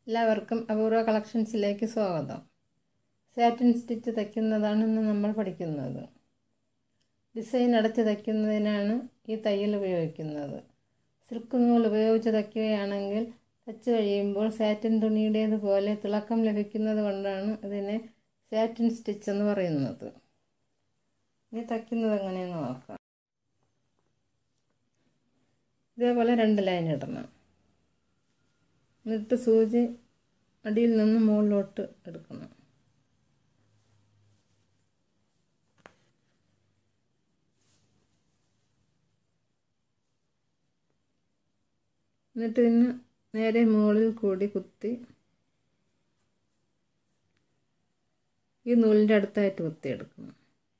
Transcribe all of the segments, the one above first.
എല്ലാവർക്കും അപൂർവ കളക്ഷൻസിലേക്ക് സ്വാഗതം സാറ്റിൻ സ്റ്റിച്ച് തയ്ക്കുന്നതാണ് ഇന്ന് നമ്മൾ പഠിക്കുന്നത് ഡിസൈൻ അടച്ച് തയ്ക്കുന്നതിനാണ് ഈ തയ്യൽ ഉപയോഗിക്കുന്നത് സിൽക്ക് നൂൽ ഉപയോഗിച്ച് തയ്ക്കുകയാണെങ്കിൽ തച്ച് കഴിയുമ്പോൾ സാറ്റിൻ തുണിയുടേതുപോലെ തിളക്കം ലഭിക്കുന്നത് കൊണ്ടാണ് ഇതിനെ സാറ്റിൻ സ്റ്റിച്ച് എന്ന് പറയുന്നത് ഇനി തയ്ക്കുന്നത് എങ്ങനെയെന്ന് നോക്കാം ഇതേപോലെ രണ്ട് ലൈൻ ഇടണം എന്നിട്ട് സൂചി അടിയിൽ നിന്ന് മുകളിലോട്ട് എടുക്കണം എന്നിട്ട് ഇതിന് നേരെ മുകളിൽ കൂടി കുത്തി ഈ നൂലിൻ്റെ അടുത്തായിട്ട് കുത്തിയെടുക്കണം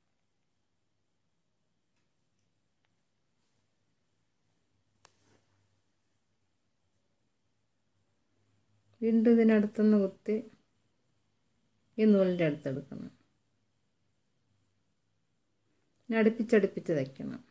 വീണ്ടും ഇതിനടുത്തുനിന്ന് കുത്തി ഈ നൂലിൻ്റെ അടുത്തെടുക്കണം അടുപ്പിച്ചടുപ്പിച്ച് തയ്ക്കണം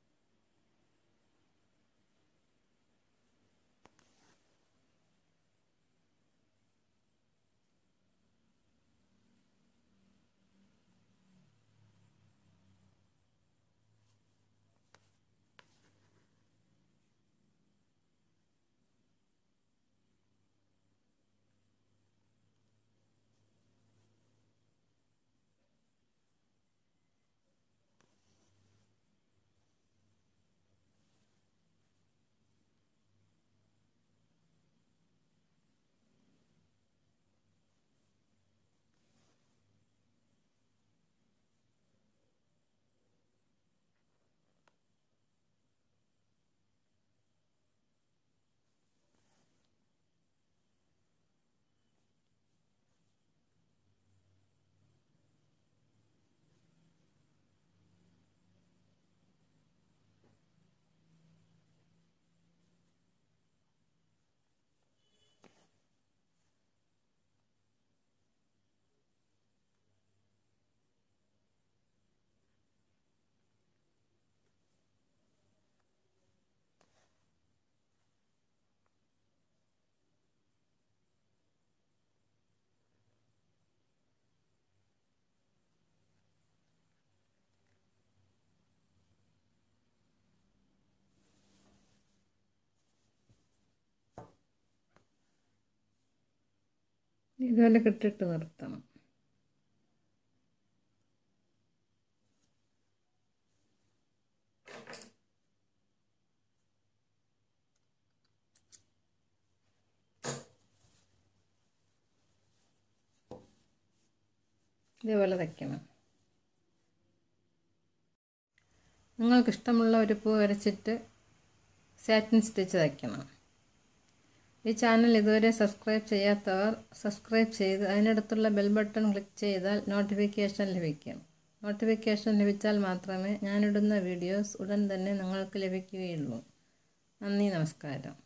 ഇതുപോലെ കെട്ടിട്ട് നിർത്തണം ഇതേപോലെ തയ്ക്കണം നിങ്ങൾക്കിഷ്ടമുള്ള ഒരു പൂ വരച്ചിട്ട് സാറ്റിൻ സ്റ്റിച്ച് തയ്ക്കണം ഈ ചാനൽ ഇതുവരെ സബ്സ്ക്രൈബ് ചെയ്യാത്തവർ സബ്സ്ക്രൈബ് ചെയ്ത് അതിനടുത്തുള്ള ബെൽ ബട്ടൺ ക്ലിക്ക് ചെയ്താൽ നോട്ടിഫിക്കേഷൻ ലഭിക്കും നോട്ടിഫിക്കേഷൻ ലഭിച്ചാൽ മാത്രമേ ഞാനിടുന്ന വീഡിയോസ് ഉടൻ തന്നെ നിങ്ങൾക്ക് ലഭിക്കുകയുള്ളൂ നന്ദി നമസ്കാരം